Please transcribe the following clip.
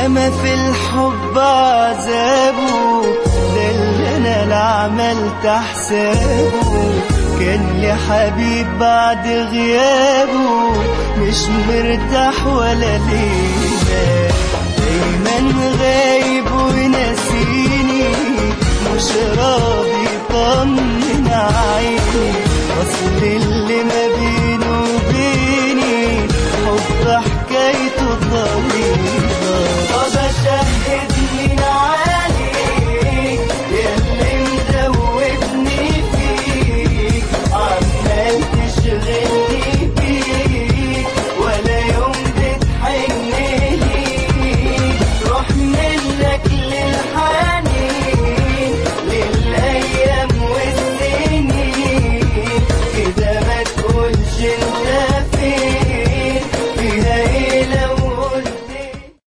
ياما في الحب عذابه ده اللي انا لا عملت حسابه كان لي حبيب بعد غيابه مش مرتاح ولا ليه